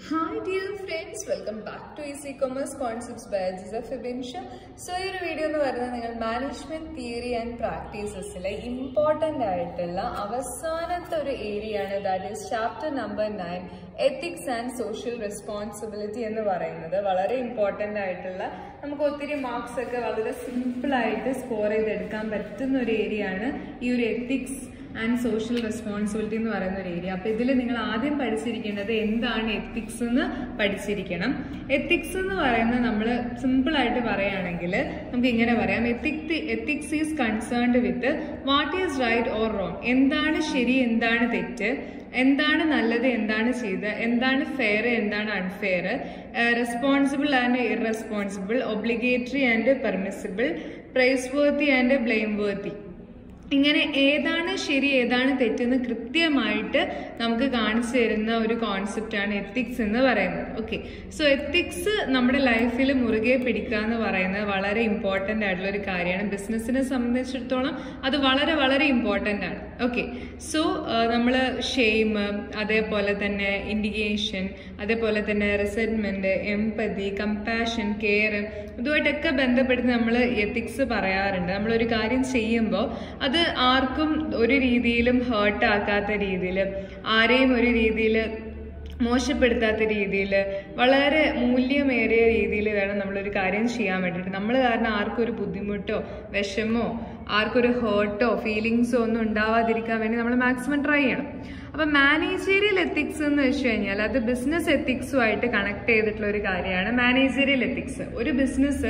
Hi dear friends welcome back to easy commerce concepts by Jisa Fibinsha so ഈ ഒരു video എന്ന് പറയുന്നത് നിങ്ങൾ മാനേജ്മെന്റ് തിയറി ആൻഡ് പ്രാക്ടീസസിലെ ഇമ്പോർട്ടൻ്റ് ആയിട്ടുള്ള അവസാനത്തെ ഒരു ഏരിയ ആണ് that is chapter number nine ethics and social responsibility എന്ന് പറയുന്നത് വളരെ ഇമ്പോർട്ടൻ്റ് ആയിട്ടുള്ള നമുക്ക് ഒത്തിരി മാർക്സ് ഒക്കെ വളരെ സിമ്പിൾ ആയിട്ട് സ്കോർ ചെയ്തെടുക്കാൻ പറ്റുന്ന ഒരു ഏരിയ ആണ് ഈ ഒരു എത്തിക്സ് ആൻഡ് സോഷ്യൽ റെസ്പോൺസിബിലിറ്റി എന്ന് പറയുന്ന ഒരു ഏരിയ അപ്പൊ ഇതിൽ നിങ്ങൾ ആദ്യം പഠിച്ചിരിക്കേണ്ടത് എന്താണ് എത്തിക്സ് എന്ന് പഠിച്ചിരിക്കണം എത്തിക്സ് എന്ന് പറയുന്നത് നമ്മൾ സിമ്പിൾ ആയിട്ട് പറയുകയാണെങ്കിൽ നമുക്ക് ഇങ്ങനെ പറയാം ethic ethics is concerned with what is right or wrong എന്താണ് ശരി എന്താണ് തെറ്റ് എന്താണ് നല്ലത് എന്താണ് ചെയ്ത് എന്താണ് ഫെയർ എന്താണ് unfair responsible and irresponsible obligatory and permissible praiseworthy and blameworthy ഇങ്ങനെ ഏതാണ് ശരി ഏതാണ് തെറ്റെന്ന് കൃത്യമായിട്ട് നമുക്ക് കാണിച്ചു തരുന്ന ഒരു കോൺസെപ്റ്റാണ് എത്തിക്സ് എന്ന് പറയുന്നത് ഓക്കെ സോ എത്തിക്സ് നമ്മുടെ ലൈഫിൽ മുറുകെ പിടിക്കുക എന്ന് പറയുന്നത് വളരെ ഇമ്പോർട്ടൻ്റ് ആയിട്ടുള്ള ഒരു കാര്യമാണ് ബിസിനസ്സിനെ സംബന്ധിച്ചിടത്തോളം അത് വളരെ വളരെ ഇമ്പോർട്ടൻ്റ് ആണ് ഓക്കെ സോ നമ്മൾ ഷെയിം അതേപോലെ തന്നെ ഇൻഡിക്കേഷൻ അതേപോലെ തന്നെ റിസെൻമെന്റ് എംപതി കമ്പാഷൻ കെയർ ഇതുമായിട്ടൊക്കെ ബന്ധപ്പെടുത്തി നമ്മൾ എത്തിക്സ് പറയാറുണ്ട് നമ്മളൊരു കാര്യം ചെയ്യുമ്പോൾ അത് ആർക്കും ഒരു രീതിയിലും ഹേർട്ട് ആക്കാത്ത രീതിയിൽ ആരെയും ഒരു രീതിയിൽ മോശപ്പെടുത്താത്ത രീതിയിൽ വളരെ മൂല്യമേറിയ രീതിയിൽ വേണം നമ്മളൊരു കാര്യം ചെയ്യാൻ വേണ്ടിയിട്ട് നമ്മൾ കാരണം ആർക്കും ഒരു ബുദ്ധിമുട്ടോ വിഷമോ ആർക്കൊരു ഹേർട്ടോ ഫീലിങ്സോ ഒന്നും ഉണ്ടാവാതിരിക്കാൻ വേണ്ടി നമ്മൾ മാക്സിമം ട്രൈ ചെയ്യണം അപ്പം മാനേജീരിയൽ എത്തിക്സ് എന്ന് വെച്ച് കഴിഞ്ഞാൽ അത് ബിസിനസ് എത്തിക്സുമായിട്ട് കണക്ട് ചെയ്തിട്ടുള്ള ഒരു കാര്യമാണ് മാനേജീരിയൽ എത്തിക്സ് ഒരു ബിസിനസ്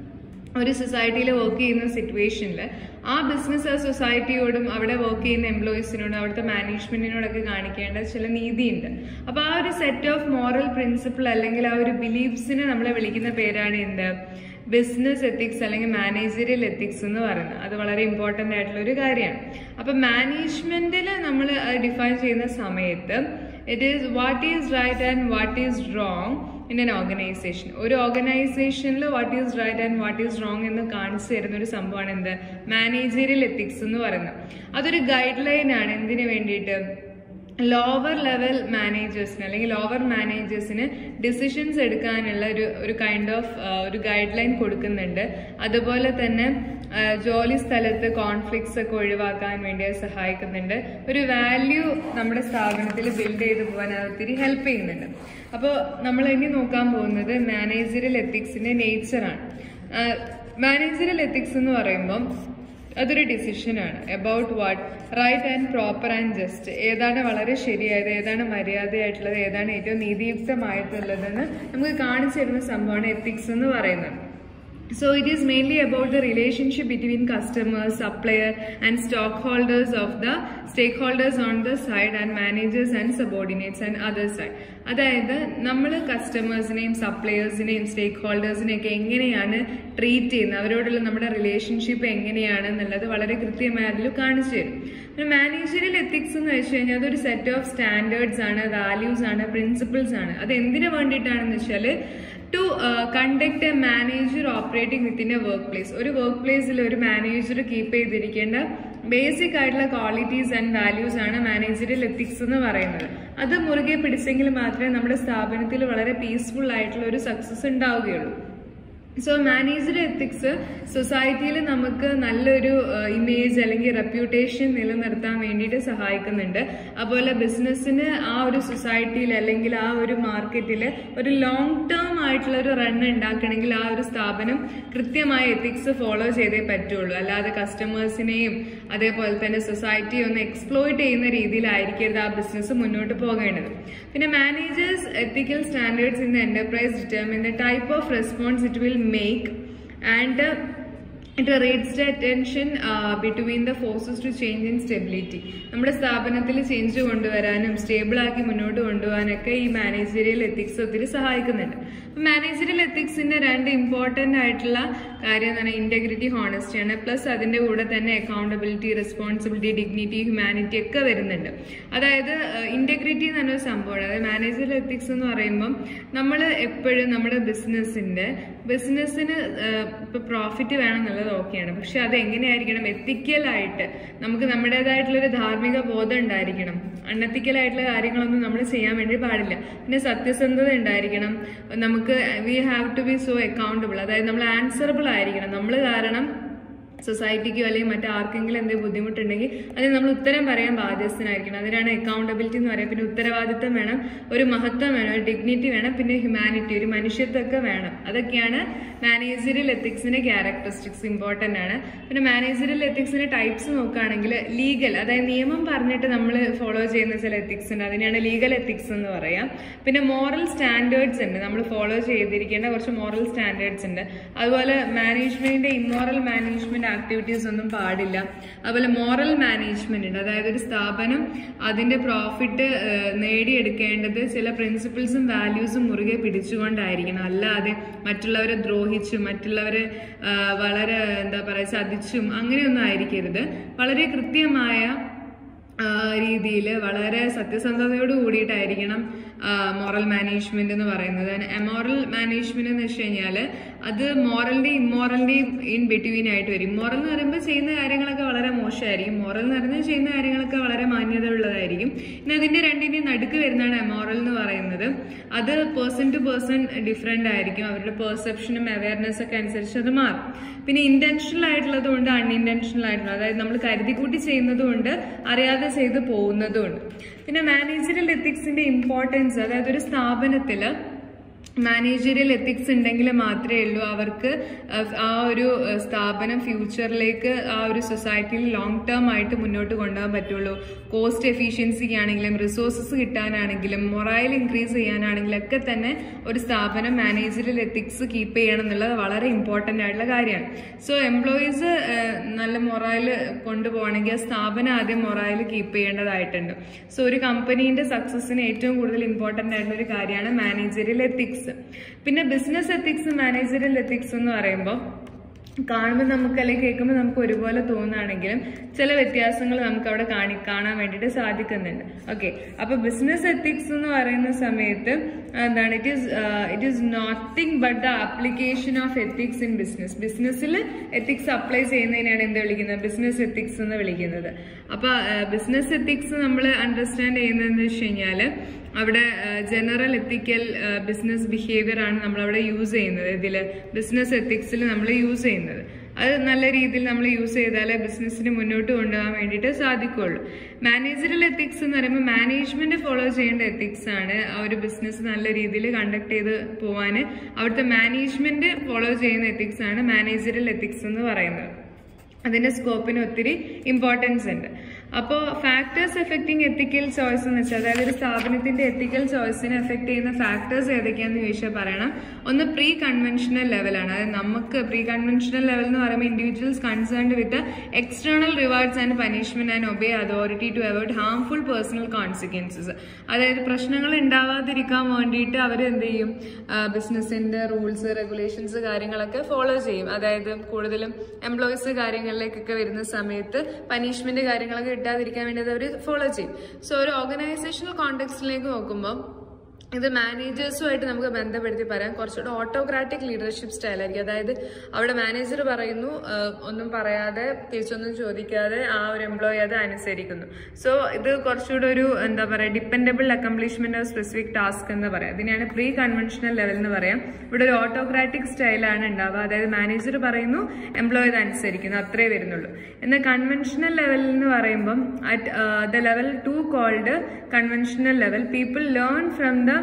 ഒരു സൊസൈറ്റിയിൽ വർക്ക് ചെയ്യുന്ന സിറ്റുവേഷനിൽ ആ ബിസിനസ് ആ സൊസൈറ്റിയോടും അവിടെ വർക്ക് ചെയ്യുന്ന എംപ്ലോയീസിനോടും അവിടുത്തെ മാനേജ്മെന്റിനോടൊക്കെ കാണിക്കേണ്ട ചില നീതിയുണ്ട് അപ്പൊ ആ ഒരു സെറ്റ് ഓഫ് മോറൽ പ്രിൻസിപ്പിൾ അല്ലെങ്കിൽ ആ ഒരു ബിലീഫ്സിനെ നമ്മളെ വിളിക്കുന്ന പേരാണ് എന്ത് ബിസിനസ് എത്തിക്സ് അല്ലെങ്കിൽ മാനേജറിയൽ എത്തിക്സ് എന്ന് പറയുന്നത് അത് വളരെ ഇമ്പോർട്ടൻ്റ് ആയിട്ടുള്ള ഒരു കാര്യമാണ് അപ്പൊ മാനേജ്മെന്റിൽ നമ്മൾ ഡിഫൈൻ ചെയ്യുന്ന സമയത്ത് it is what is right and what is wrong in an organisation ഒരു ഓർഗനൈസേഷനിൽ what is right and what is wrong എന്ന് കാണിച്ചു തരുന്ന ഒരു സംഭവമാണ് എന്ത് മാനേജറിയൽ എത്തിക്സ് എന്ന് പറയുന്നത് അതൊരു ഗൈഡ് ലൈൻ ആണ് എന്തിനു വേണ്ടിയിട്ട് ലോവർ ലെവൽ മാനേജേഴ്സിന് അല്ലെങ്കിൽ ലോവർ മാനേജേഴ്സിന് ഡിസിഷൻസ് എടുക്കാനുള്ള ഒരു ഒരു കൈൻഡ് ഓഫ് ഒരു ഗൈഡ് ലൈൻ കൊടുക്കുന്നുണ്ട് അതുപോലെ തന്നെ ജോലി സ്ഥലത്ത് കോൺഫ്ലിക്ട്സ് ഒക്കെ ഒഴിവാക്കാൻ വേണ്ടി അത് സഹായിക്കുന്നുണ്ട് ഒരു വാല്യൂ നമ്മുടെ സ്ഥാപനത്തിൽ ബിൽഡ് ചെയ്ത് പോകാൻ അത് ഒത്തിരി ഹെൽപ്പ് ചെയ്യുന്നുണ്ട് അപ്പോൾ നമ്മൾ ഇനി നോക്കാൻ പോകുന്നത് മാനേജറിയൽ എത്തിക്സിന്റെ നേച്ചറാണ് മാനേജറിയൽ എത്തിക്സ് എന്ന് പറയുമ്പം അതൊരു ഡിസിഷനാണ് about what right and proper and just ഏതാണ് വളരെ ശരിയായത് ഏതാണ് മര്യാദയായിട്ടുള്ളത് ഏതാണ് ഏറ്റവും നീതിയുക്തമായിട്ടുള്ളതെന്ന് നമുക്ക് കാണിച്ചു തരുന്ന സംഭവമാണ് എത്തിക്സ് എന്ന് പറയുന്നത് So it is mainly about the relationship between customers, supplier and stockholders of the stakeholders on the side and managers and subordinates and other side. അതായത് നമ്മൾ കസ്റ്റമേഴ്സിനെയും സപ്ലയേഴ്സിനെയും സ്റ്റേക്ക് ഹോൾഡേഴ്സിനെയും ഒക്കെ എങ്ങനെയാണ് ട്രീറ്റ് ചെയ്യുന്നത് അവരോടുള്ള നമ്മുടെ റിലേഷൻഷിപ്പ് എങ്ങനെയാണ് എന്നുള്ളത് വളരെ കൃത്യമായി അതിൽ കാണിച്ചു തരും പിന്നെ മാനേജറിയൽ എത്തിക്സ് എന്ന് വെച്ച് കഴിഞ്ഞാൽ അതൊരു സെറ്റ് ഓഫ് സ്റ്റാൻഡേർഡ്സ് ആണ് വാല്യൂസ് ആണ് പ്രിൻസിപ്പിൾസ് ആണ് അത് എന്തിനു വേണ്ടിയിട്ടാണെന്ന് വെച്ചാൽ to conduct a manager operating within a workplace ഒരു വർക്ക് പ്ലേസിൽ ഒരു മാനേജർ കീപ്പ് ചെയ്തിരിക്കേണ്ട ബേസിക് ആയിട്ടുള്ള ക്വാളിറ്റീസ് ആൻഡ് വാല്യൂസ് ആണ് മാനേജറിയൽ എത്തിക്സ് എന്ന് പറയുന്നത് അത് മുറുകെ പിടിച്ചെങ്കിൽ മാത്രമേ നമ്മുടെ സ്ഥാപനത്തിൽ വളരെ പീസ്ഫുൾ ആയിട്ടുള്ള ഒരു സക്സസ് ഉണ്ടാവുകയുള്ളൂ സോ മാനേജർ എത്തിക്സ് സൊസൈറ്റിയിൽ നമുക്ക് നല്ലൊരു ഇമേജ് അല്ലെങ്കിൽ റെപ്യൂട്ടേഷൻ നിലനിർത്താൻ വേണ്ടിയിട്ട് സഹായിക്കുന്നുണ്ട് അതുപോലെ ബിസിനസ്സിന് ആ ഒരു സൊസൈറ്റിയിൽ അല്ലെങ്കിൽ ആ ഒരു മാർക്കറ്റിൽ ഒരു ലോങ് ടേം ആയിട്ടുള്ള ഒരു റൺ ഉണ്ടാക്കണമെങ്കിൽ ആ ഒരു സ്ഥാപനം കൃത്യമായ എത്തിക്സ് ഫോളോ ചെയ്തേ പറ്റുള്ളൂ അല്ലാതെ കസ്റ്റമേഴ്സിനെയും അതേപോലെ തന്നെ സൊസൈറ്റിയെ ഒന്ന് എക്സ്പ്ലോയിറ്റ് ചെയ്യുന്ന രീതിയിലായിരിക്കരുത് ആ ബിസിനസ് മുന്നോട്ട് പോകേണ്ടത് പിന്നെ managers ethical standards in the enterprise determine the type of response it will make and uh, it rates the attention uh, between the forces to change in stability നമ്മുടെ സ്ഥാപനത്തിൽ ചേഞ്ച് കൊണ്ടുവരാനും stable ആക്കി മുന്നോട്ട് കൊണ്ടുപോകാനൊക്കെ ഈ managerial ethics ഒത്തിരി സഹായിക്കുന്നുണ്ട് managerial എത്തിക്സിന്റെ രണ്ട് important ആയിട്ടുള്ള കാര്യം എന്ന് പറഞ്ഞാൽ ഇന്റഗ്രിറ്റി ഹോണസ്റ്റി ആണ് പ്ലസ് അതിന്റെ കൂടെ തന്നെ അക്കൗണ്ടബിലിറ്റി റെസ്പോൺസിബിലിറ്റി ഡിഗ്നിറ്റി ഹ്യൂമാനിറ്റി ഒക്കെ വരുന്നുണ്ട് അതായത് ഇന്റഗ്രിറ്റി എന്ന് പറഞ്ഞൊരു സംഭവമാണ് അതായത് മാനേജറിയൽ എത്തിക്സ് എന്ന് പറയുമ്പം നമ്മൾ എപ്പോഴും നമ്മുടെ ബിസിനസ്സിന്റെ ബിസിനസ്സിന് ഇപ്പൊ പ്രോഫിറ്റ് വേണം എന്നുള്ളത് ഓക്കെയാണ് പക്ഷെ അത് എങ്ങനെയായിരിക്കണം എത്തിക്കലായിട്ട് നമുക്ക് നമ്മുടേതായിട്ടുള്ള ഒരു ധാർമ്മിക ബോധം ഉണ്ടായിരിക്കണം അൺഎത്തിക്കലായിട്ടുള്ള കാര്യങ്ങളൊന്നും നമ്മൾ ചെയ്യാൻ വേണ്ടി പാടില്ല പിന്നെ സത്യസന്ധത ഉണ്ടായിരിക്കണം നമുക്ക് we have to be so accountable അതായത് നമ്മൾ ആൻസറബിൾ ആയിരിക്കണം നമ്മൾ കാരണം സൊസൈറ്റിക്കോ അല്ലെങ്കിൽ മറ്റാർക്കെങ്കിലും എന്തെങ്കിലും ബുദ്ധിമുട്ടുണ്ടെങ്കിൽ അതിന് നമ്മൾ ഉത്തരം പറയാൻ ബാധ്യസ്ഥനായിരിക്കണം അതിനാണ് അക്കൗണ്ടബിലിറ്റി എന്ന് പറയുക പിന്നെ ഉത്തരവാദിത്തം വേണം ഒരു മഹത്വം വേണം ഒരു ഡിഗ്നിറ്റി വേണം പിന്നെ ഹ്യൂമാനിറ്റി ഒരു മനുഷ്യത്വമൊക്കെ വേണം അതൊക്കെയാണ് മാനേജറിയൽ എത്തിക്സിന്റെ ക്യാരക്ടറിസ്റ്റിക്സ് ഇമ്പോർട്ടൻ്റ് ആണ് പിന്നെ മാനേജറിയൽ എത്തിക്സിന്റെ ടൈപ്സ് നോക്കുകയാണെങ്കിൽ ലീഗൽ അതായത് നിയമം പറഞ്ഞിട്ട് നമ്മൾ ഫോളോ ചെയ്യുന്ന ചില എത്തിക്സ് ഉണ്ട് അതിനെയാണ് ലീഗൽ എത്തിക്സ് എന്ന് പറയാം പിന്നെ മോറൽ സ്റ്റാൻഡേർഡ്സ് ഉണ്ട് നമ്മൾ ഫോളോ ചെയ്തിരിക്കേണ്ട കുറച്ച് മോറൽ സ്റ്റാൻഡേർഡ്സ് ഉണ്ട് അതുപോലെ മാനേജ്മെന്റിന്റെ ഇമ്മോറൽ മാനേജ്മെന്റ് ആക്ടിവിറ്റീസ് ഒന്നും പാടില്ല അതുപോലെ മോറൽ മാനേജ്മെന്റ് ഉണ്ട് അതായത് ഒരു സ്ഥാപനം അതിന്റെ പ്രോഫിറ്റ് നേടിയെടുക്കേണ്ടത് ചില പ്രിൻസിപ്പിൾസും വാല്യൂസും മുറുകെ പിടിച്ചുകൊണ്ടായിരിക്കണം അല്ലാതെ മറ്റുള്ളവരെ ദ്രോഹിച്ചും മറ്റുള്ളവരെ ആ, വളരെ എന്താ പറയുക ചതിച്ചും അങ്ങനെയൊന്നും ആയിരിക്കരുത് വളരെ കൃത്യമായ രീതിയിൽ വളരെ സത്യസന്ധതയോട് കൂടിയിട്ടായിരിക്കണം മോറൽ മാനേജ്മെന്റ് എന്ന് പറയുന്നത് എമോറൽ മാനേജ്മെന്റ് എന്ന് വെച്ച് കഴിഞ്ഞാൽ അത് മോറലിന്റെയും ഇമ്മോറലിന്റെയും ഇൻ ബിറ്റ്വീൻ ആയിട്ട് വരും മോറൽ എന്ന് പറയുമ്പോൾ ചെയ്യുന്ന കാര്യങ്ങളൊക്കെ വളരെ മോശമായിരിക്കും മോറൽ എന്ന് പറയുന്നത് ചെയ്യുന്ന കാര്യങ്ങളൊക്കെ വളരെ മാന്യത ഉള്ളതായിരിക്കും പിന്നെ അതിന്റെ രണ്ടിന്റെയും നടുക്ക് വരുന്നതാണ് എമോറൽ എന്ന് പറയുന്നത് അത് പേഴ്സൺ ടു പേഴ്സൺ ഡിഫറെന്റ് ആയിരിക്കും അവരുടെ പെർസെപ്ഷനും അവയർനെസ് ഒക്കെ അനുസരിച്ച് അത് മാറും പിന്നെ ഇന്റൻഷണൽ ആയിട്ടുള്ളതും ഉണ്ട് അൺഇൻറ്റൻഷണൽ ആയിട്ടുള്ളത് അതായത് നമ്മൾ കരുതിക്കൂട്ടി ചെയ്യുന്നതും ഉണ്ട് അറിയാതെ ചെയ്ത് പോകുന്നതും ഉണ്ട് പിന്നെ മാനേജറിയൽ എത്തിക്സിന്റെ ഇമ്പോർട്ടൻസ് അതായത് ഒരു സ്ഥാപനത്തില് മാനേജറിയൽ എത്തിക്സ് ഉണ്ടെങ്കിൽ മാത്രമേ ഉള്ളൂ അവർക്ക് അഹ് ആ ഒരു അഹ് സ്ഥാപനം ഫ്യൂച്ചറിലേക്ക് ആ ഒരു സൊസൈറ്റിയിൽ ലോങ് ടേം ആയിട്ട് മുന്നോട്ട് കൊണ്ടുപോകാൻ പറ്റുള്ളൂ കോസ്റ്റ് എഫിഷ്യൻസിക്ക് ആണെങ്കിലും റിസോഴ്സസ് കിട്ടാനാണെങ്കിലും മൊറൈൽ ഇൻക്രീസ് ചെയ്യാനാണെങ്കിലും ഒക്കെ തന്നെ ഒരു സ്ഥാപനം മാനേജറിയൽ എത്തിക്സ് കീപ്പ് ചെയ്യണം എന്നുള്ളത് വളരെ ഇമ്പോർട്ടൻ്റ് ആയിട്ടുള്ള കാര്യമാണ് സോ എംപ്ലോയീസ് നല്ല മൊറൈൽ കൊണ്ടുപോകണമെങ്കിൽ ആ സ്ഥാപനം ആദ്യം മൊറൈൽ കീപ്പ് ചെയ്യേണ്ടതായിട്ടുണ്ട് സോ ഒരു കമ്പനീന്റെ സക്സസിന് ഏറ്റവും കൂടുതൽ ഇമ്പോർട്ടൻ്റ് ആയിട്ടുള്ള ഒരു കാര്യമാണ് മാനേജറിയൽ എത്തിക്സ് പിന്നെ ബിസിനസ് എത്തിക്സ് മാനേജറിയൽ എത്തിക്സ് എന്ന് പറയുമ്പോൾ കാണുമ്പോൾ നമുക്ക് അല്ലെങ്കിൽ കേൾക്കുമ്പോൾ നമുക്ക് ഒരുപോലെ തോന്നുകയാണെങ്കിലും ചില വ്യത്യാസങ്ങൾ നമുക്ക് അവിടെ കാണി കാണാൻ വേണ്ടിയിട്ട് സാധിക്കുന്നുണ്ട് ഓക്കെ അപ്പൊ ബിസിനസ് എത്തിക്സ് എന്ന് പറയുന്ന സമയത്ത് എന്താണ് it is it is nothing but the application of ethics in business ബിസിനസ്സിൽ എത്തിക്സ് അപ്ലൈ ചെയ്യുന്നതിനാണ് എന്ത് വിളിക്കുന്നത് ബിസിനസ് എത്തിക്സ് എന്ന് വിളിക്കുന്നത് അപ്പൊ ബിസിനസ് എത്തിക്സ് നമ്മൾ അണ്ടർസ്റ്റാൻഡ് ചെയ്യുന്നതെന്ന് വെച്ച് കഴിഞ്ഞാല് അവിടെ ജനറൽ എത്തിക്കൽ ബിസിനസ് ബിഹേവിയർ ആണ് നമ്മൾ അവിടെ യൂസ് ചെയ്യുന്നത് ഇതിൽ ബിസിനസ് എത്തിക്സിൽ നമ്മൾ യൂസ് ചെയ്യുന്നത് അത് നല്ല രീതിയിൽ നമ്മൾ യൂസ് ചെയ്താലേ ബിസിനസ്സിന് മുന്നോട്ട് കൊണ്ടുപോകാൻ വേണ്ടിയിട്ട് സാധിക്കുള്ളൂ മാനേജറൽ എത്തിക്സ് എന്ന് പറയുമ്പോൾ മാനേജ്മെന്റ് ഫോളോ ചെയ്യേണ്ട എത്തിക്സ് ആണ് ആ ഒരു ബിസിനസ് നല്ല രീതിയിൽ കണ്ടക്ട് ചെയ്ത് പോവാൻ അവിടുത്തെ മാനേജ്മെന്റ് ഫോളോ ചെയ്യുന്ന എത്തിക്സ് ആണ് മാനേജറൽ എത്തിക്സ് എന്ന് പറയുന്നത് അതിന്റെ സ്കോപ്പിന് ഒത്തിരി ഇമ്പോർട്ടൻസ് ഉണ്ട് അപ്പോൾ ഫാക്ടേഴ്സ് എഫക്റ്റിംഗ് എത്തിക്കൽ ചോയ്സ് എന്ന് വെച്ചാൽ അതായത് ഒരു സ്ഥാപനത്തിന്റെ എത്തിക്കൽ ചോയ്സിനെ എഫക്ട് ചെയ്യുന്ന ഫാക്ടേഴ്സ് ഏതൊക്കെയാണെന്ന് ചോദിച്ചാൽ പറയണം ഒന്ന് പ്രീ കൺവെൻഷണൽ ലെവലാണ് അതായത് നമുക്ക് പ്രീ കൺവെൻഷണൽ ലെവൽ എന്ന് പറയുമ്പോൾ individuals concerned with external rewards and punishment and obey authority to avoid harmful personal consequences അതായത് പ്രശ്നങ്ങൾ ഉണ്ടാവാതിരിക്കാൻ വേണ്ടിയിട്ട് അവർ എന്ത് ചെയ്യും ബിസിനസിന്റെ റൂൾസ് റെഗുലേഷൻസ് കാര്യങ്ങളൊക്കെ ഫോളോ ചെയ്യും അതായത് കൂടുതലും എംപ്ലോയീസ് കാര്യങ്ങളിലേക്കൊക്കെ വരുന്ന സമയത്ത് പനിഷ്മെന്റ് കാര്യങ്ങളൊക്കെ കിട്ടാതിരിക്കാൻ വേണ്ടി അവർ ഫോളോ ചെയ്യും സോ ഒരു ഓർഗനൈസേഷണൽ കോണ്ടെക്സ്റ്റിലേക്ക് നോക്കുമ്പോൾ ഇത് മാനേജേഴ്സുമായിട്ട് നമുക്ക് ബന്ധപ്പെടുത്തി പറയാം കുറച്ചുകൂടെ ഓട്ടോക്രാറ്റിക് ലീഡർഷിപ്പ് സ്റ്റൈൽ ആയിരിക്കും അതായത് അവിടെ മാനേജർ പറയുന്നു ആഹ് ഒന്നും പറയാതെ തിരിച്ചൊന്നും ചോദിക്കാതെ ആ ഒരു എംപ്ലോയി അത് അനുസരിക്കുന്നു സോ ഇത് കുറച്ചുകൂടെ ഒരു എന്താ പറയുക dependable accomplishment of specific task എന്ന് പറയാം ഇതിനെയാണ് പ്രീ കൺവെൻഷണൽ ലെവൽ എന്ന് പറയാം ഇവിടെ ഒരു ഓട്ടോക്രാറ്റിക് സ്റ്റൈലാണ് ഉണ്ടാവുക അതായത് മാനേജർ പറയുന്നു എംപ്ലോയി അത് അനുസരിക്കുന്നു അത്രേ വരുന്നുള്ളൂ എന്നാൽ കൺവെൻഷണൽ ലെവൽ എന്ന് പറയുമ്പം at the level two called conventional level people learn from the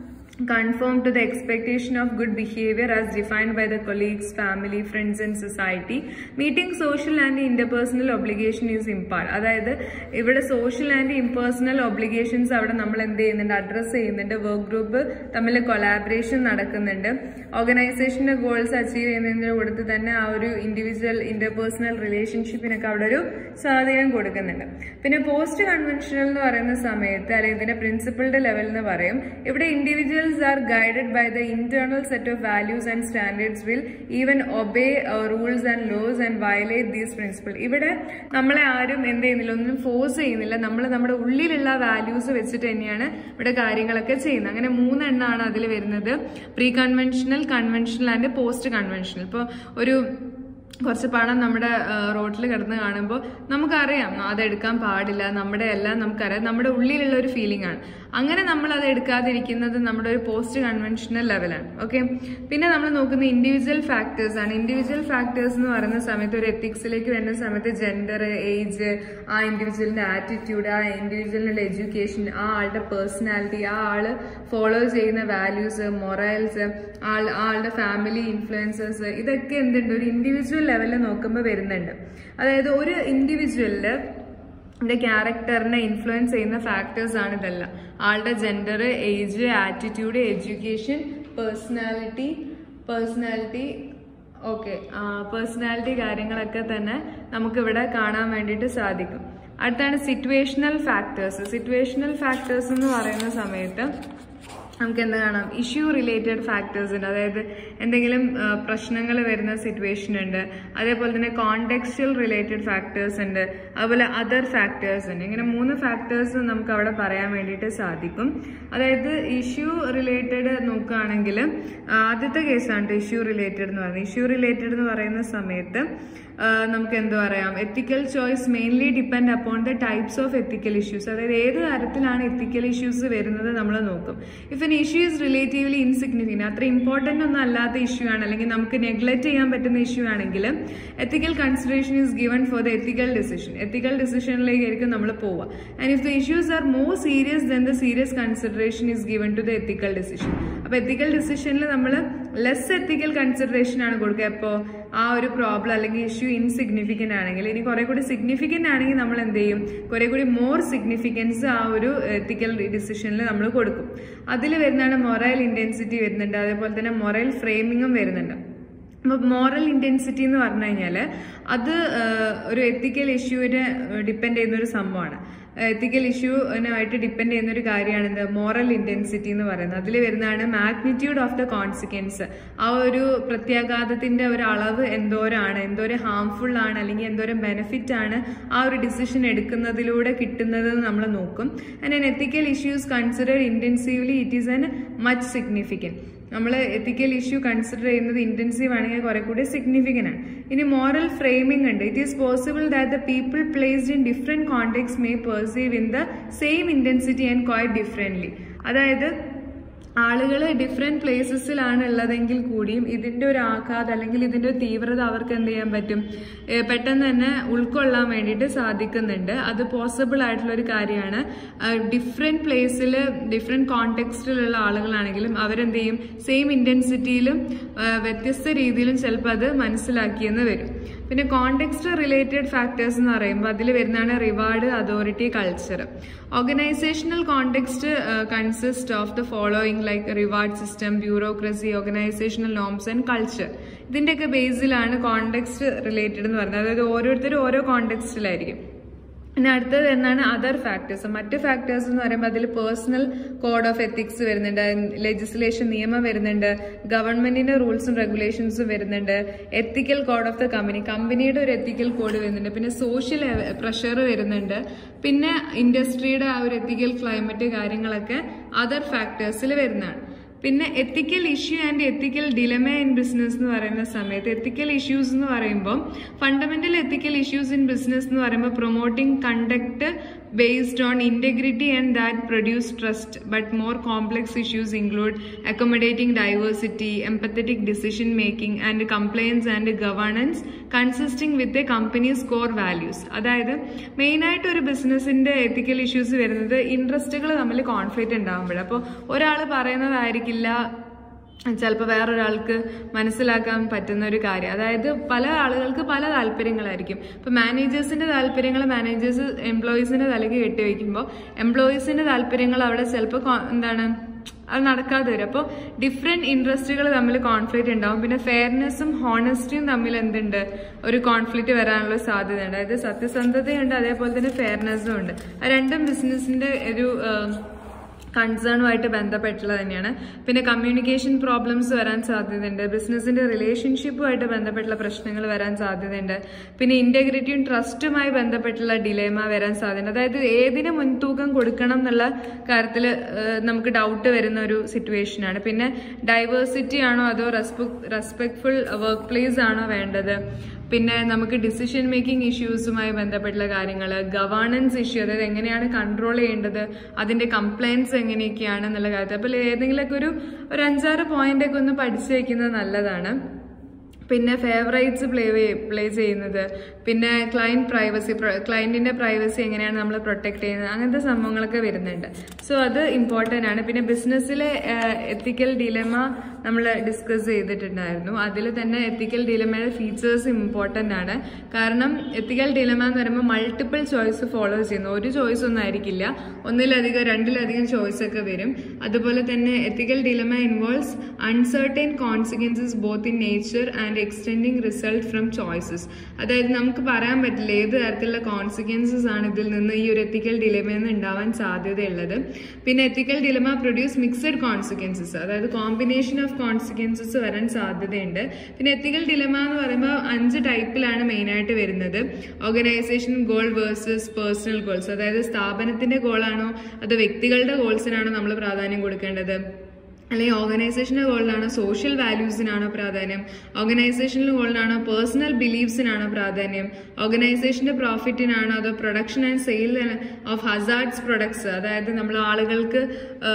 conform to the expectation of good behavior as defined by the colleagues, family, friends and society. Meeting social and interpersonal obligation is impart. അതായത് ഇവിടെ social and impersonal obligations അവിടെ നമ്മൾ എന്ത് ചെയ്യുന്നുണ്ട് address ചെയ്യുന്നുണ്ട് work group തമ്മിൽ collaboration നടക്കുന്നുണ്ട് ഓർഗനൈസേഷന്റെ ഗോൾസ് അച്ചീവ് ചെയ്യുന്നതിന്റെ കൂടത്ത് തന്നെ ആ ഒരു ഇൻഡിവിജ്വൽ ഇന്റർപേഴ്സണൽ റിലേഷൻഷിപ്പിനൊക്കെ അവിടെ ഒരു സ്വാധീനം കൊടുക്കുന്നുണ്ട് പിന്നെ പോസ്റ്റ് കൺവെൻഷണൽ എന്ന് പറയുന്ന സമയത്ത് അല്ലെങ്കിൽ ഇതിന്റെ പ്രിൻസിപ്പിളുടെ ലെവൽ എന്ന് പറയും ഇവിടെ individual individuals are guided by the internal set of values and standards will even obey uh, rules and laws and violate these principles ഇവിടെ നമ്മളെ ആരും എന്ത് ചെയ്യുന്നില്ല ഒന്നും ഫോഴ്സ് ചെയ്യുന്നില്ല നമ്മൾ നമ്മുടെ ഉള്ളിലുള്ള വാല്യൂസ് വെച്ചിട്ട് തന്നെയാണ് ഇവിടെ കാര്യങ്ങളൊക്കെ ചെയ്യുന്നത് അങ്ങനെ മൂന്നെണ്ണമാണ് അതിൽ വരുന്നത് pre conventional conventional and post conventional ഇപ്പോൾ ഒരു കുറച്ച് പണം നമ്മുടെ റോട്ടിൽ കിടന്ന് കാണുമ്പോൾ നമുക്കറിയാം അതെടുക്കാൻ പാടില്ല നമ്മുടെ എല്ലാം നമുക്കറിയാം നമ്മുടെ ഉള്ളിലുള്ള ഒരു ഫീലിംഗ് ആണ് അങ്ങനെ നമ്മൾ അത് എടുക്കാതിരിക്കുന്നത് നമ്മുടെ ഒരു പോസ്റ്റ് കൺവെൻഷണൽ ലെവലാണ് ഓക്കെ പിന്നെ നമ്മൾ നോക്കുന്ന ഇൻഡിവിജ്വൽ ഫാക്ടേഴ്സ് ആണ് ഇൻഡിവിജ്വൽ ഫാക്ടേഴ്സ് എന്ന് പറയുന്ന സമയത്ത് ഒരു എത്തിക്സിലേക്ക് വരുന്ന സമയത്ത് ജെൻഡർ ഏജ് ആ ഇൻഡിവിജ്വലിന്റെ ആറ്റിറ്റ്യൂഡ് ആ ഇൻഡിവിജ്വലിന്റെ എഡ്യൂക്കേഷൻ ആ ആളുടെ പേഴ്സണാലിറ്റി ആ ആള് ഫോളോ ചെയ്യുന്ന വാല്യൂസ് മൊറൽസ് ആൾ ആ ആളുടെ ഫാമിലി ഇൻഫ്ലുവൻസേഴ്സ് ഇതൊക്കെ എന്തുണ്ട് ഒരു ഇൻഡിവിജ്വൽ ലെവലിൽ നോക്കുമ്പോൾ വരുന്നുണ്ട് അതായത് ഒരു ഇൻഡിവിജ്വലില് ന്റെ ക്യാരക്ടറിനെ ഇൻഫ്ലുവൻസ് ചെയ്യുന്ന ഫാക്ടേഴ്സ് ആണ് ഇതെല്ലാം ആളുടെ gender age attitude education personality personality okay personality കാര്യങ്ങളൊക്കെ തന്നെ നമുക്കിവിടെ കാണാൻ വേണ്ടിയിട്ട് സാധിക്കും അടുത്താണ് സിറ്റുവേഷണൽ ഫാക്ടേഴ്സ് സിറ്റുവേഷണൽ ഫാക്ടേഴ്സ് എന്ന് പറയുന്ന സമയത്ത് നമുക്ക് എന്താ കാണാം ഇഷ്യൂ റിലേറ്റഡ് ഫാക്ടേഴ്സ് ഉണ്ട് അതായത് എന്തെങ്കിലും പ്രശ്നങ്ങൾ വരുന്ന സിറ്റുവേഷൻ ഉണ്ട് അതേപോലെ തന്നെ കോണ്ടെക്സ്റ്റൽ റിലേറ്റഡ് ഫാക്ടേഴ്സ് ഉണ്ട് അതുപോലെ അതർ ഫാക്ടേഴ്സ് ഉണ്ട് ഇങ്ങനെ മൂന്ന് ഫാക്ടേഴ്സ് നമുക്ക് അവിടെ പറയാൻ വേണ്ടിയിട്ട് സാധിക്കും അതായത് ഇഷ്യൂ റിലേറ്റഡ് നോക്കുകയാണെങ്കിൽ ആദ്യത്തെ കേസാണ് ഇഷ്യൂ റിലേറ്റഡ് എന്ന് പറയുന്നത് ഇഷ്യൂ റിലേറ്റഡ് എന്ന് പറയുന്ന സമയത്ത് നമുക്ക് എന്ത് പറയാം ethical choice mainly depend upon the types of ethical issues അതായത് ഏത് തരത്തിലാണ് എത്തിക്കൽ ഇഷ്യൂസ് വരുന്നത് നമ്മൾ നോക്കും if an issue is relatively insignificant അത്ര ഇമ്പോർട്ടൻ്റ് ഒന്നും അല്ലാത്ത ഇഷ്യൂ ആണ് അല്ലെങ്കിൽ നമുക്ക് നെഗ്ലക്ട് ചെയ്യാൻ പറ്റുന്ന ഇഷ്യൂ ആണെങ്കിൽ ethical consideration is given for the ethical decision ethical ഡിസിഷനിലേക്കായിരിക്കും നമ്മൾ പോവുക and if the issues are more serious then the serious consideration is given to the ethical decision അപ്പോൾ എത്തിക്കൽ ഡിസിഷനിൽ നമ്മൾ ലെസ് എത്തിക്കൽ കൺസിഡറേഷൻ ആണ് കൊടുക്കുക അപ്പോൾ ആ ഒരു പ്രോബ്ലം അല്ലെങ്കിൽ ഇഷ്യൂ ഇൻസിഗ്നിഫിക്കൻ്റ് ആണെങ്കിൽ ഇനി കുറെ കൂടി സിഗ്നിഫിക്കൻ്റ് ആണെങ്കിൽ നമ്മൾ എന്ത് ചെയ്യും കുറെ കൂടി മോർ സിഗ്നിഫിക്കൻസ് ആ ഒരു എത്തിക്കൽ ഡിസിഷനിൽ നമ്മൾ കൊടുക്കും അതിൽ വരുന്നതാണ് മൊറൽ ഇൻറ്റൻസിറ്റി വരുന്നുണ്ട് അതേപോലെ തന്നെ മൊറൽ ഫ്രെയിമിങ്ങും വരുന്നുണ്ട് അപ്പോൾ മോറൽ ഇൻറ്റൻസിറ്റി എന്ന് പറഞ്ഞു കഴിഞ്ഞാൽ അത് ഒരു എത്തിക്കൽ ഇഷ്യൂവിനെ ഡിപ്പെൻഡ് ചെയ്യുന്ന ഒരു സംഭവമാണ് എത്തിക്കൽ ഇഷ്യൂവിനായിട്ട് ഡിപ്പെൻഡ് ചെയ്യുന്ന ഒരു കാര്യമാണ് എന്ത് മോറൽ ഇൻറ്റൻസിറ്റി എന്ന് പറയുന്നത് അതിൽ വരുന്നതാണ് മാഗ്നിറ്റ്യൂഡ് ഓഫ് ദ കോൺസിക്വൻസ് ആ ഒരു പ്രത്യാഘാതത്തിന്റെ ഒരു അളവ് എന്തോരാണ് എന്തോരം ഹാംഫുൾ ആണ് അല്ലെങ്കിൽ എന്തോരം ബെനിഫിറ്റ് ആണ് ആ ഒരു ഡിസിഷൻ എടുക്കുന്നതിലൂടെ കിട്ടുന്നത് നമ്മൾ നോക്കും and an ethical issues consider intensively it is an much significant നമ്മൾ എത്തിക്കൽ ഇഷ്യൂ കൺസിഡർ ചെയ്യുന്നത് ഇന്റൻസീവ് ആണെങ്കിൽ കുറെ കൂടി സിഗ്നിഫിക്കൻ്റ് ആണ് ഇനി മോറൽ ഫ്രെയിമിംഗ് ഉണ്ട് it is possible that the people placed in different context may perceive in the same intensity and quite differently അതായത് ആളുകൾ ഡിഫറെന്റ് പ്ലേസസിലാണ് ഉള്ളതെങ്കിൽ കൂടിയും ഇതിന്റെ ഒരു ആഘാതം അല്ലെങ്കിൽ ഇതിന്റെ ഒരു തീവ്രത അവർക്ക് എന്ത് ചെയ്യാൻ പറ്റും പെട്ടെന്ന് തന്നെ ഉൾക്കൊള്ളാൻ വേണ്ടിയിട്ട് സാധിക്കുന്നുണ്ട് അത് പോസിബിൾ ആയിട്ടുള്ള ഒരു കാര്യമാണ് ഡിഫറെന്റ് പ്ലേസിൽ ഡിഫറെന്റ് കോണ്ടെക്സ്റ്റിലുള്ള ആളുകളാണെങ്കിലും അവരെന്ത് ചെയ്യും സെയിം ഇന്റൻസിറ്റിയിലും വ്യത്യസ്ത രീതിയിലും ചിലപ്പോൾ അത് മനസ്സിലാക്കിയെന്ന് വരും പിന്നെ കോണ്ടെക്സ്റ്റ് റിലേറ്റഡ് ഫാക്ടേഴ്സ് എന്ന് പറയുമ്പോൾ അതിൽ വരുന്നതാണ് reward authority culture organisational context consist of the following like reward system bureaucracy organisational norms and culture ഇതിന്റെയൊക്കെ ബേസിലാണ് കോണ്ടെക്സ്റ്റ് റിലേറ്റഡ് എന്ന് പറയുന്നത് അതായത് ഓരോരുത്തരും ഓരോ കോണ്ടെക്സ്റ്റിലായിരിക്കും പിന്നെ അടുത്തത് എന്നാണ് അതർ ഫാക്ടേഴ്സ് മറ്റ് ഫാക്ടേഴ്സ് എന്ന് പറയുമ്പോൾ അതിൽ പേഴ്സണൽ കോഡ് ഓഫ് എത്തിക്സ് വരുന്നുണ്ട് ലെജിസ്ലേഷൻ നിയമം വരുന്നുണ്ട് ഗവൺമെന്റിന്റെ റൂൾസും റെഗുലേഷൻസും വരുന്നുണ്ട് ethical code of the company കമ്പനിയുടെ ഒരു എത്തിക്കൽ കോഡ് വരുന്നുണ്ട് പിന്നെ സോഷ്യൽ പ്രഷർ വരുന്നുണ്ട് പിന്നെ ഇൻഡസ്ട്രിയുടെ ആ ഒരു എത്തിക്കൽ ക്ലൈമറ്റ് കാര്യങ്ങളൊക്കെ അതർ ഫാക്ടേഴ്സിൽ വരുന്നതാണ് പിന്നെ ethical issue and ethical dilemma in business എന്ന് പറയുന്ന സമയത്ത് എത്തിക്കൽ ഇഷ്യൂസ് എന്ന് പറയുമ്പോൾ fundamental ethical issues in business എന്ന് പറയുമ്പോൾ promoting conduct based on integrity and that produce trust but more complex issues include accommodating diversity empathetic decision making and compliance and governance consisting with a company's core values അതായത് മെയിനായിട്ട് ഒരു ബിസിനസിന്റെ എത്തിക്കൽ issues വരുന്നത് ഇൻട്രസ്റ്റുകൾ തമ്മിൽ conflict ഉണ്ടാകുമ്പോഴേ അപ്പോൾ ഒരാൾ പറയുന്നതായിരിക്കില്ല ചിലപ്പോൾ വേറൊരാൾക്ക് മനസ്സിലാക്കാൻ പറ്റുന്ന ഒരു കാര്യം അതായത് പല ആളുകൾക്ക് പല താല്പര്യങ്ങളായിരിക്കും ഇപ്പം മാനേജേഴ്സിന്റെ താല്പര്യങ്ങൾ മാനേജേഴ്സ് എംപ്ലോയീസിന്റെ തലയ്ക്ക് കെട്ടിവെക്കുമ്പോൾ എംപ്ലോയീസിന്റെ താല്പര്യങ്ങൾ അവിടെ ചിലപ്പോൾ എന്താണ് അത് നടക്കാതെ വരും അപ്പോൾ ഡിഫറെന്റ് ഇൻട്രസ്റ്റുകൾ തമ്മിൽ കോൺഫ്ലിക്റ്റ് ഉണ്ടാവും പിന്നെ ഫെയർനെസ്സും ഹോണസ്റ്റിയും തമ്മിൽ എന്തുണ്ട് ഒരു കോൺഫ്ലിക്റ്റ് വരാനുള്ള സാധ്യതയുണ്ട് അതായത് സത്യസന്ധതയുണ്ട് അതേപോലെ തന്നെ ഫെയർനെസ്സും ഉണ്ട് ആ രണ്ടും ബിസിനസിന്റെ ഒരു കൺസേണുമായിട്ട് ബന്ധപ്പെട്ടുള്ളത് തന്നെയാണ് പിന്നെ കമ്മ്യൂണിക്കേഷൻ പ്രോബ്ലംസ് വരാൻ സാധ്യതയുണ്ട് ബിസിനസിന്റെ റിലേഷൻഷിപ്പുമായിട്ട് ബന്ധപ്പെട്ടുള്ള പ്രശ്നങ്ങൾ വരാൻ സാധ്യതയുണ്ട് പിന്നെ ഇന്റഗ്രിറ്റിയും ട്രസ്റ്റുമായി ബന്ധപ്പെട്ടുള്ള ഡിലേമ വരാൻ സാധ്യതയുണ്ട് അതായത് ഏതിന് മുൻതൂക്കം കൊടുക്കണം എന്നുള്ള കാര്യത്തിൽ നമുക്ക് ഡൗട്ട് വരുന്ന ഒരു സിറ്റുവേഷനാണ് പിന്നെ ഡൈവേഴ്സിറ്റി ആണോ അതോ റെസ്പെക്ട്ഫുൾ വർക്ക് പ്ലേസ് ആണോ വേണ്ടത് പിന്നെ നമുക്ക് ഡിസിഷൻ മേക്കിംഗ് ഇഷ്യൂസുമായി ബന്ധപ്പെട്ടുള്ള കാര്യങ്ങൾ ഗവേണൻസ് ഇഷ്യൂ അതായത് എങ്ങനെയാണ് കൺട്രോൾ ചെയ്യേണ്ടത് അതിന്റെ കംപ്ലൈൻസ് എങ്ങനെയൊക്കെയാണ് എന്നുള്ള കാര്യത്തിൽ അപ്പോൾ ഏതെങ്കിലുമൊക്കെ ഒരു ഒരു അഞ്ചാറ് പോയിന്റ് ഒക്കെ ഒന്ന് പഠിച്ചു വെക്കുന്നത് നല്ലതാണ് പിന്നെ ഫേവറേറ്റ്സ് പ്ലേ പ്ലേ ചെയ്യുന്നത് പിന്നെ ക്ലയൻറ്റ് പ്രൈവസി ക്ലയൻറ്റിൻ്റെ പ്രൈവസി എങ്ങനെയാണ് നമ്മൾ പ്രൊട്ടക്ട് ചെയ്യുന്നത് അങ്ങനത്തെ സംഭവങ്ങളൊക്കെ വരുന്നുണ്ട് സോ അത് ഇമ്പോർട്ടൻ്റ് ആണ് പിന്നെ ബിസിനസ്സിലെ എത്തിക്കൽ ഡിലമ നമ്മൾ ഡിസ്കസ് ചെയ്തിട്ടുണ്ടായിരുന്നു അതിൽ തന്നെ എത്തിക്കൽ ഡിലമയുടെ ഫീച്ചേഴ്സ് ഇമ്പോർട്ടൻ്റ് ആണ് കാരണം എത്തിക്കൽ ഡിലമ എന്ന് പറയുമ്പോൾ മൾട്ടിപ്പിൾ ചോയ്സ് ഫോളോ ചെയ്യുന്നു ഒരു ചോയ്സ് ഒന്നും ആയിരിക്കില്ല ഒന്നിലധികം രണ്ടിലധികം ചോയ്സ് ഒക്കെ വരും അതുപോലെ തന്നെ ethical dilemma involves uncertain consequences both in nature and extending result from choices അതായത് നമുക്ക് പറയാൻ പറ്റില്ല ഏത് തരത്തിലുള്ള കോൺസിക്വൻസസ് ആണ് ഇതിൽ നിന്ന് ഈ ഒരു എത്തിക്കൽ ഡിലമയിൽ നിന്ന് ഉണ്ടാവാൻ സാധ്യതയുള്ളത് പിന്നെ ethical dilemma produce mixed consequences അതായത് കോമ്പിനേഷൻ ഓഫ് കോൺസിക്വൻസസ് വരാൻ സാധ്യതയുണ്ട് പിന്നെ എത്തിക്കൽ ഡിലമ എന്ന് പറയുമ്പോൾ അഞ്ച് ടൈപ്പിലാണ് മെയിനായിട്ട് വരുന്നത് organisation goal versus personal goals അതായത് സ്ഥാപനത്തിന്റെ ഗോളാണോ അതോ വ്യക്തികളുടെ ഗോൾസിനാണോ നമ്മൾ പ്രാധാന്യം കൊടുക്കേണ്ടത് അല്ലെങ്കിൽ ഓർഗനൈസേഷൻ്റെ ഗോളിലാണോ സോഷ്യൽ വാല്യൂസിനാണോ പ്രാധാന്യം ഓർഗനൈസേഷനിലെ ഗോളിനാണോ പേഴ്സണൽ ബിലീഫ്സിനാണോ പ്രാധാന്യം ഓർഗനൈസേഷൻ്റെ പ്രോഫിറ്റിനാണോ അതോ production and sale of hazards products അതായത് നമ്മൾ ആളുകൾക്ക്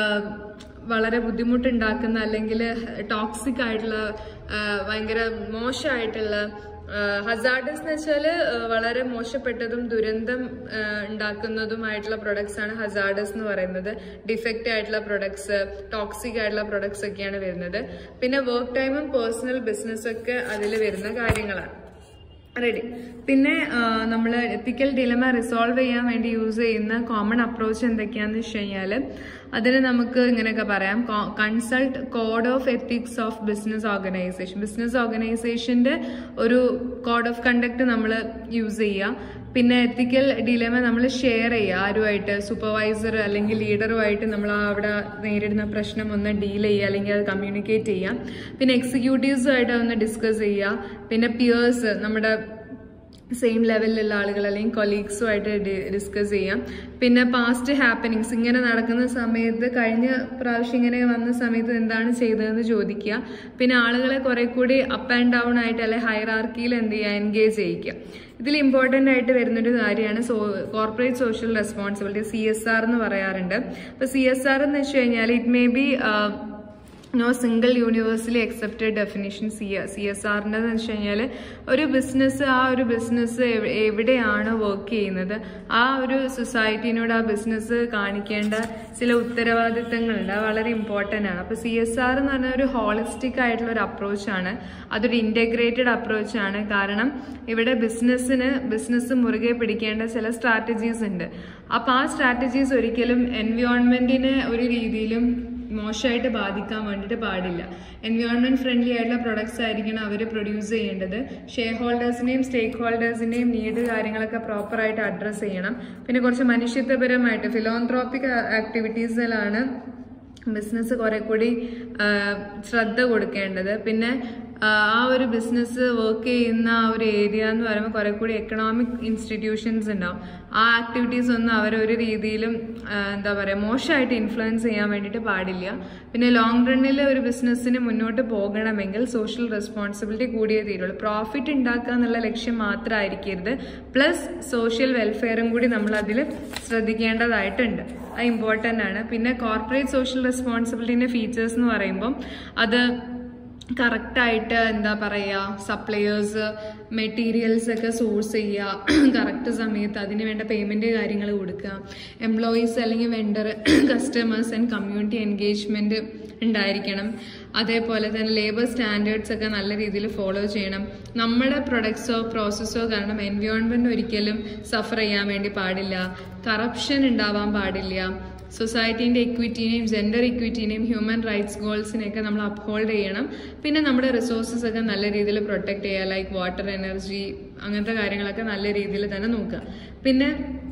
വളരെ ബുദ്ധിമുട്ടുണ്ടാക്കുന്ന അല്ലെങ്കിൽ ടോക്സിക് ആയിട്ടുള്ള ഭയങ്കര മോശമായിട്ടുള്ള ഹസാർഡസ് എന്ന് വെച്ചാൽ വളരെ മോശപ്പെട്ടതും ദുരന്തം ഉണ്ടാക്കുന്നതുമായിട്ടുള്ള പ്രൊഡക്ട്സ് ആണ് ഹസാർഡസ് എന്ന് പറയുന്നത് ഡിഫക്റ്റ് ആയിട്ടുള്ള പ്രൊഡക്ട്സ് ടോക്സിക് ആയിട്ടുള്ള പ്രൊഡക്ട്സ് ഒക്കെയാണ് വരുന്നത് പിന്നെ വർക്ക് ടൈമും പേഴ്സണൽ ബിസിനസ് ഒക്കെ അതിൽ വരുന്ന കാര്യങ്ങളാണ് റെഡി പിന്നെ നമ്മൾ എത്തിക്കൽ ഡിലമ റിസോൾവ് ചെയ്യാൻ വേണ്ടി യൂസ് ചെയ്യുന്ന കോമൺ അപ്രോച്ച് എന്തൊക്കെയാണെന്ന് വെച്ച് കഴിഞ്ഞാൽ അതിന് നമുക്ക് ഇങ്ങനെയൊക്കെ പറയാം consult code of ethics of business organisation business ഓർഗനൈസേഷന്റെ ഒരു കോഡ് ഓഫ് കണ്ടക്ട് നമ്മൾ യൂസ് ചെയ്യുക പിന്നെ എത്തിക്കൽ ഡിലമ നമ്മൾ ഷെയർ ചെയ്യുക ആരുമായിട്ട് സൂപ്പർവൈസർ അല്ലെങ്കിൽ ലീഡറുമായിട്ട് നമ്മൾ അവിടെ നേരിടുന്ന പ്രശ്നം ഒന്ന് ഡീൽ ചെയ്യുക അല്ലെങ്കിൽ അത് കമ്മ്യൂണിക്കേറ്റ് ചെയ്യുക പിന്നെ എക്സിക്യൂട്ടീവ്സുമായിട്ട് ഒന്ന് ഡിസ്കസ് ചെയ്യുക പിന്നെ പിയേഴ്സ് നമ്മുടെ സെയിം ലെവലിലുള്ള ആളുകൾ അല്ലെങ്കിൽ കൊലീഗ്സുമായിട്ട് ഡിസ്കസ് ചെയ്യാം പിന്നെ പാസ്റ്റ് ഹാപ്പനിങ്സ് ഇങ്ങനെ നടക്കുന്ന സമയത്ത് കഴിഞ്ഞ പ്രാവശ്യം ഇങ്ങനെ വന്ന സമയത്ത് എന്താണ് ചെയ്തതെന്ന് ചോദിക്കുക പിന്നെ ആളുകളെ കുറെ കൂടി അപ്പ് ആൻഡ് ഡൗൺ ആയിട്ട് അല്ലെങ്കിൽ ഹൈറാർക്കിയിൽ എന്ത് ചെയ്യുക എൻഗേജ് ചെയ്യിക്കുക ഇതിൽ ഇമ്പോർട്ടൻ്റ് ആയിട്ട് വരുന്നൊരു കാര്യമാണ് so corporate social responsibility C S R എന്ന് പറയാറുണ്ട് അപ്പോൾ സി എസ് ആർ എന്ന് വെച്ച് കഴിഞ്ഞാൽ it may be no single universally accepted definition C C S ആറിൻ്റെ എന്ന് വെച്ച് കഴിഞ്ഞാൽ ഒരു ബിസിനസ് ആ ഒരു ബിസിനസ് എവിടെയാണ് വർക്ക് ചെയ്യുന്നത് ആ ഒരു സൊസൈറ്റിനോട് ആ ബിസിനസ് കാണിക്കേണ്ട ചില ഉത്തരവാദിത്തങ്ങളുണ്ട് അത് വളരെ ഇമ്പോർട്ടൻ്റ് ആണ് അപ്പോൾ സി എസ് ആർ എന്ന് പറഞ്ഞാൽ ഒരു ഹോളിസ്റ്റിക് ആയിട്ടുള്ള ഒരു അപ്രോച്ചാണ് അതൊരു ഇൻറ്റഗ്രേറ്റഡ് അപ്രോച്ചാണ് കാരണം ഇവിടെ ബിസിനസ്സിന് ബിസിനസ് മുറുകെ പിടിക്കേണ്ട ചില സ്ട്രാറ്റജീസ് ഉണ്ട് അപ്പോൾ ആ സ്ട്രാറ്റജീസ് ഒരിക്കലും എൻവയോൺമെൻറ്റിനെ ഒരു രീതിയിലും മോശമായിട്ട് ബാധിക്കാൻ വേണ്ടിയിട്ട് പാടില്ല എൻവയോൺമെന്റ് ഫ്രണ്ട്ലി ആയിട്ടുള്ള പ്രൊഡക്ട്സ് ആയിരിക്കണം അവർ പ്രൊഡ്യൂസ് ചെയ്യേണ്ടത് ഷെയർ ഹോൾഡേഴ്സിനെയും സ്റ്റേക്ക് ഹോൾഡേഴ്സിനെയും നീഡ് കാര്യങ്ങളൊക്കെ പ്രോപ്പറായിട്ട് അഡ്രസ്സ് ചെയ്യണം പിന്നെ കുറച്ച് മനുഷ്യത്വപരമായിട്ട് ഫിലോന്ത്രോപ്പിക് ആക്ടിവിറ്റീസിലാണ് ബിസിനസ് കുറെ കൂടി ശ്രദ്ധ കൊടുക്കേണ്ടത് പിന്നെ ആ ഒരു ബിസിനസ് വർക്ക് ചെയ്യുന്ന ആ ഒരു ഏരിയ എന്ന് പറയുമ്പോൾ കുറെ കൂടി എക്കണോമിക് ഇൻസ്റ്റിറ്റ്യൂഷൻസ് ഉണ്ടാവും ആ ആക്ടിവിറ്റീസ് ഒന്നും അവരൊരു രീതിയിലും എന്താ പറയുക മോശമായിട്ട് ഇൻഫ്ലുവൻസ് ചെയ്യാൻ വേണ്ടിയിട്ട് പാടില്ല പിന്നെ ലോങ് റണ്ണിൽ ഒരു ബിസിനസ്സിന് മുന്നോട്ട് പോകണമെങ്കിൽ സോഷ്യൽ റെസ്പോൺസിബിലിറ്റി കൂടിയേ തീരുള്ളൂ പ്രോഫിറ്റ് ഉണ്ടാക്കുക എന്നുള്ള ലക്ഷ്യം മാത്രമായിരിക്കരുത് പ്ലസ് സോഷ്യൽ വെൽഫെയറും കൂടി നമ്മൾ അതിൽ ശ്രദ്ധിക്കേണ്ടതായിട്ടുണ്ട് അത് ഇമ്പോർട്ടൻ്റ് ആണ് പിന്നെ കോർപ്പറേറ്റ് സോഷ്യൽ റെസ്പോൺസിബിലിറ്റിൻ്റെ ഫീച്ചേഴ്സ് എന്ന് പറയുമ്പോൾ അത് കറക്റ്റായിട്ട് എന്താ പറയുക സപ്ലയേഴ്സ് മെറ്റീരിയൽസ് ഒക്കെ സോഴ്സ് ചെയ്യുക കറക്റ്റ് സമയത്ത് അതിന് വേണ്ട പേയ്മെൻറ്റ് കാര്യങ്ങൾ കൊടുക്കുക എംപ്ലോയീസ് അല്ലെങ്കിൽ vendor customers and community engagement ഉണ്ടായിരിക്കണം അതേപോലെ തന്നെ ലേബർ സ്റ്റാൻഡേർഡ്സ് ഒക്കെ നല്ല രീതിയിൽ ഫോളോ ചെയ്യണം നമ്മുടെ പ്രൊഡക്ട്സോ പ്രോസസ്സോ കാരണം എൻവയോൺമെൻറ്റ് ഒരിക്കലും സഫർ ചെയ്യാൻ വേണ്ടി പാടില്ല കറപ്ഷൻ ഉണ്ടാവാൻ പാടില്ല സൊസൈറ്റീൻ്റെ ഇക്വിറ്റിനെയും ജെൻഡർ ഇക്വിറ്റിനെയും ഹ്യൂമൻ റൈറ്റ്സ് ഗോൾസിനെയൊക്കെ നമ്മൾ അപ്ഹോൾഡ് ചെയ്യണം പിന്നെ നമ്മുടെ റിസോഴ്സസ് ഒക്കെ നല്ല രീതിയിൽ പ്രൊട്ടക്ട് ചെയ്യുക ലൈക്ക് വാട്ടർ എനർജി അങ്ങനത്തെ കാര്യങ്ങളൊക്കെ നല്ല രീതിയിൽ തന്നെ നോക്കുക പിന്നെ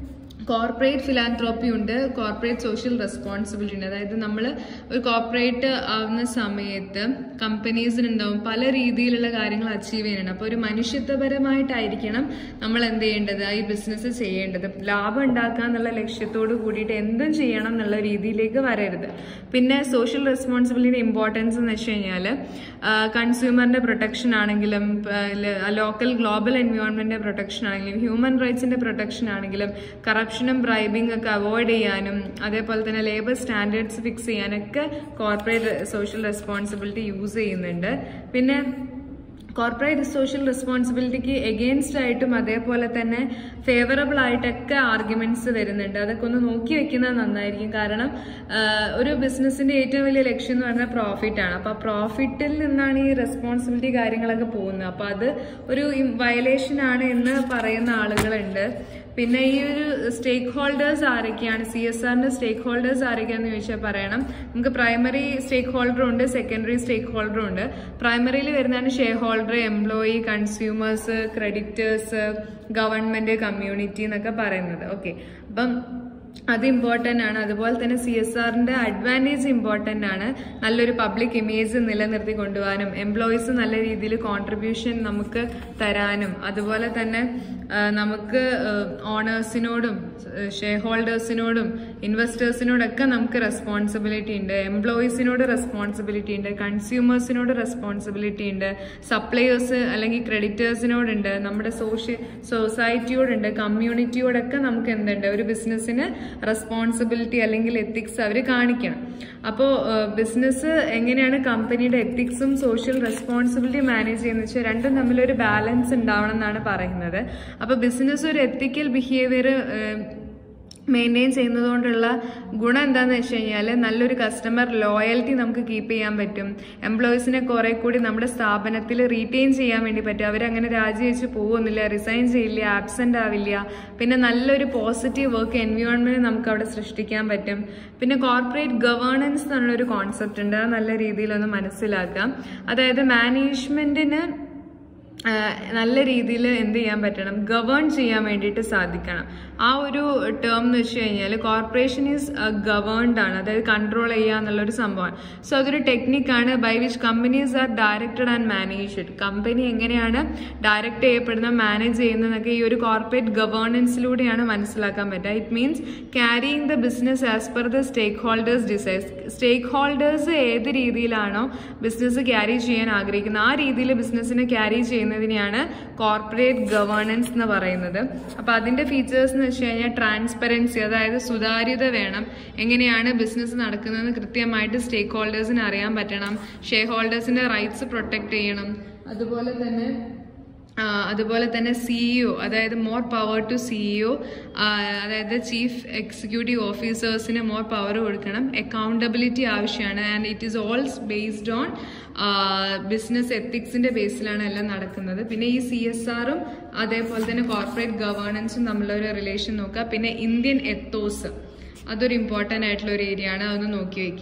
കോർപ്പറേറ്റ് ഫിലാൻത്രോപ്പി ഉണ്ട് കോർപ്പറേറ്റ് സോഷ്യൽ റെസ്പോൺസിബിലിറ്റി ഉണ്ട് അതായത് നമ്മൾ ഒരു കോർപ്പറേറ്റ് ആവുന്ന സമയത്ത് കമ്പനീസിനുണ്ടാവും പല രീതിയിലുള്ള കാര്യങ്ങൾ അച്ചീവ് ചെയ്യാനുണ്ട് അപ്പോൾ ഒരു മനുഷ്യത്വപരമായിട്ടായിരിക്കണം നമ്മൾ എന്ത് ചെയ്യേണ്ടത് ഈ ബിസിനസ് ചെയ്യേണ്ടത് ലാഭം ഉണ്ടാക്കുക എന്നുള്ള ലക്ഷ്യത്തോട് കൂടിയിട്ട് എന്തും ചെയ്യണം എന്നുള്ള രീതിയിലേക്ക് വരരുത് പിന്നെ സോഷ്യൽ റെസ്പോൺസിബിലിറ്റിയുടെ ഇമ്പോർട്ടൻസ് എന്ന് വെച്ച് കഴിഞ്ഞാൽ കൺസ്യൂമറിന്റെ പ്രൊട്ടക്ഷൻ ആണെങ്കിലും ലോക്കൽ ഗ്ലോബൽ എൻവയോൺമെന്റിന്റെ പ്രൊട്ടക്ഷൻ ആണെങ്കിലും ഹ്യൂമൻ റൈറ്റ്സിന്റെ പ്രൊട്ടക്ഷൻ ആണെങ്കിലും കറപ്ഷനും ബ്രൈബിംഗ് ഒക്കെ അവോയ്ഡ് ചെയ്യാനും അതേപോലെ തന്നെ ലേബർ സ്റ്റാൻഡേർഡ്സ് ഫിക്സ് ചെയ്യാനൊക്കെ കോർപ്പറേറ്റ് സോഷ്യൽ റെസ്പോൺസിബിലിറ്റി യൂസ് ചെയ്യുന്നുണ്ട് പിന്നെ കോർപ്പറേറ്റ് സോഷ്യൽ റെസ്പോൺസിബിലിറ്റിക്ക് എഗെയിൻസ്റ്റ് ആയിട്ടും അതേപോലെ തന്നെ ഫേവറബിൾ ആയിട്ടൊക്കെ ആർഗ്യുമെന്റ്സ് വരുന്നുണ്ട് അതൊക്കെ ഒന്ന് നോക്കി വെക്കുന്നത് നന്നായിരിക്കും കാരണം ആഹ്, ഒരു ബിസിനസിന്റെ ഏറ്റവും വലിയ ലക്ഷ്യം എന്ന് പറഞ്ഞാൽ പ്രോഫിറ്റ് ആണ് അപ്പൊ പ്രോഫിറ്റിൽ നിന്നാണ് ഈ റെസ്പോൺസിബിലിറ്റി കാര്യങ്ങളൊക്കെ പോകുന്നത് അപ്പൊ അത് ഒരു വയലേഷൻ ആണ് എന്ന് പറയുന്ന ആളുകളുണ്ട് പിന്നെ ഈ ഒരു സ്റ്റേക്ക് ഹോൾഡേഴ്സ് ആരൊക്കെയാണ് സി എസ് ആറിന്റെ സ്റ്റേക്ക് ഹോൾഡേഴ്സ് ആരൊക്കെയാന്ന് ചോദിച്ചാൽ പറയണം നമുക്ക് പ്രൈമറി സ്റ്റേക്ക് ഹോൾഡറും ഉണ്ട് സെക്കൻഡറി സ്റ്റേക്ക് ഹോൾഡറും ഉണ്ട് പ്രൈമറിയിൽ വരുന്നതാണ് shareholder employee consumers creditors government community എന്നൊക്കെ പറയുന്നത് ഓക്കെ അപ്പം അത് ഇമ്പോർട്ടൻ്റ് ആണ് അതുപോലെ തന്നെ സി എസ് ആറിന്റെ അഡ്വാൻറ്റേജ് ഇമ്പോർട്ടൻ്റ് ആണ് നല്ലൊരു പബ്ലിക് ഇമേജ് നിലനിർത്തി കൊണ്ടുപോകാനും എംപ്ലോയീസ് നല്ല രീതിയിൽ കോൺട്രിബ്യൂഷൻ നമുക്ക് തരാനും അതുപോലെ തന്നെ ആ, നമുക്ക് ഓണേഴ്സിനോടും ഷെയർ ഹോൾഡേഴ്സിനോടും ഇൻവെസ്റ്റേഴ്സിനോടൊക്കെ നമുക്ക് റെസ്പോൺസിബിലിറ്റി ഉണ്ട് എംപ്ലോയീസിനോട് റെസ്പോൺസിബിലിറ്റി ഉണ്ട് കൺസ്യൂമേഴ്സിനോട് റെസ്പോൺസിബിലിറ്റി ഉണ്ട് സപ്ലയേഴ്സ് അല്ലെങ്കിൽ ക്രെഡിറ്റേഴ്സിനോടുണ്ട് നമ്മുടെ സോഷ്യ സൊസൈറ്റിയോടുണ്ട് കമ്മ്യൂണിറ്റിയോടൊക്കെ നമുക്ക് എന്തുണ്ട് ഒരു ബിസിനസ്സിന് റെസ്പോൺസിബിലിറ്റി അല്ലെങ്കിൽ എത്തിക്സ് അവർ കാണിക്കണം അപ്പോൾ ബിസിനസ് എങ്ങനെയാണ് കമ്പനിയുടെ എത്തിക്സും സോഷ്യൽ റെസ്പോൺസിബിലിറ്റി മാനേജ് ചെയ്യുന്നത് വെച്ചാൽ രണ്ടും തമ്മിലൊരു ബാലൻസ് ഉണ്ടാവണം എന്നാണ് പറയുന്നത് അപ്പോൾ ബിസിനസ് ഒരു എത്തിക്കൽ ബിഹേവിയർ മെയിൻറ്റെയിൻ ചെയ്യുന്നതുകൊണ്ടുള്ള ഗുണം എന്താണെന്ന് വെച്ച് കഴിഞ്ഞാൽ നല്ലൊരു കസ്റ്റമർ ലോയൽറ്റി നമുക്ക് കീപ്പ് ചെയ്യാൻ പറ്റും എംപ്ലോയീസിനെ കുറെ കൂടി നമ്മുടെ സ്ഥാപനത്തിൽ റീറ്റെയിൻ ചെയ്യാൻ വേണ്ടി പറ്റും അവരങ്ങനെ രാജിവെച്ച് പോകുന്നില്ല റിസൈൻ ചെയ്യില്ല ആബ്സെന്റ് ആവില്ല പിന്നെ നല്ലൊരു പോസിറ്റീവ് വർക്ക് എൻവയോൺമെന്റ് നമുക്ക് അവിടെ സൃഷ്ടിക്കാൻ പറ്റും പിന്നെ കോർപ്പറേറ്റ് ഗവേണൻസ് എന്നുള്ളൊരു കോൺസെപ്റ്റ് ഉണ്ട് അത് നല്ല രീതിയിലൊന്ന് മനസ്സിലാക്കാം അതായത് മാനേജ്മെന്റിന് ആഹ് നല്ല രീതിയിൽ എന്ത് ചെയ്യാൻ പറ്റണം ഗവേൺ ചെയ്യാൻ വേണ്ടിയിട്ട് സാധിക്കണം ആ ഒരു ടേം എന്ന് വെച്ച് കഴിഞ്ഞാൽ കോർപ്പറേഷൻ ഈസ് ഗവേൺഡ് ആണ് അതായത് കൺട്രോൾ ചെയ്യുക എന്നുള്ളൊരു സംഭവമാണ് സോ അതൊരു ടെക്നിക്കാണ് by which companies are directed and managed company എങ്ങനെയാണ് ഡയറക്റ്റ് ചെയ്യപ്പെടുന്നത് മാനേജ് ചെയ്യുന്നതെന്നൊക്കെ ഈ ഒരു കോർപ്പറേറ്റ് ഗവേണൻസിലൂടെയാണ് മനസ്സിലാക്കാൻ പറ്റുക it means carrying the business as per the stakeholders decides stakeholders ഏത് രീതിയിലാണോ ബിസിനസ് ക്യാരി ചെയ്യാൻ ആഗ്രഹിക്കുന്നത് ആ രീതിയിൽ ബിസിനസ്സിനെ ക്യാരി ചെയ്യുന്നതിനെയാണ് കോർപ്പറേറ്റ് ഗവേണൻസ് എന്ന് പറയുന്നത് അപ്പൊ അതിന്റെ ഫീച്ചേഴ്സ് എന്ന് വെച്ച് കഴിഞ്ഞാൽ ട്രാൻസ്പെറൻസി അതായത് സുതാര്യത വേണം എങ്ങനെയാണ് ബിസിനസ് നടക്കുന്നതെന്ന് കൃത്യമായിട്ട് സ്റ്റേക്ക് ഹോൾഡേഴ്സിന് അറിയാൻ പറ്റണം ഷെയർ ഹോൾഡേഴ്സിന്റെ റൈറ്റ്സ് പ്രൊട്ടക്ട് ചെയ്യണം അതുപോലെ തന്നെ ആ, അതുപോലെ തന്നെ സിഇഒ അതായത് മോർ പവർ ടു സിഇഒ അതായത് ചീഫ് എക്സിക്യൂട്ടീവ് ഓഫീസേഴ്സിന് മോർ പവർ കൊടുക്കണം അക്കൗണ്ടബിലിറ്റി ആവശ്യമാണ് and it is also based on business എത്തിക്സിന്റെ ബേസിലാണ് എല്ലാം നടക്കുന്നത് പിന്നെ ഈ സി എസ് ആറും അതേപോലെ തന്നെ കോർപ്പറേറ്റ് ഗവേണൻസും തമ്മിലുള്ള ഒരു റിലേഷൻ നോക്കുക പിന്നെ ഇന്ത്യൻ എത്തോസ് അതൊരു ഇമ്പോർട്ടൻ്റ് ആയിട്ടുള്ള ഒരു ഏരിയ ആണ് അതൊന്ന് നോക്കി വയ്ക്കുക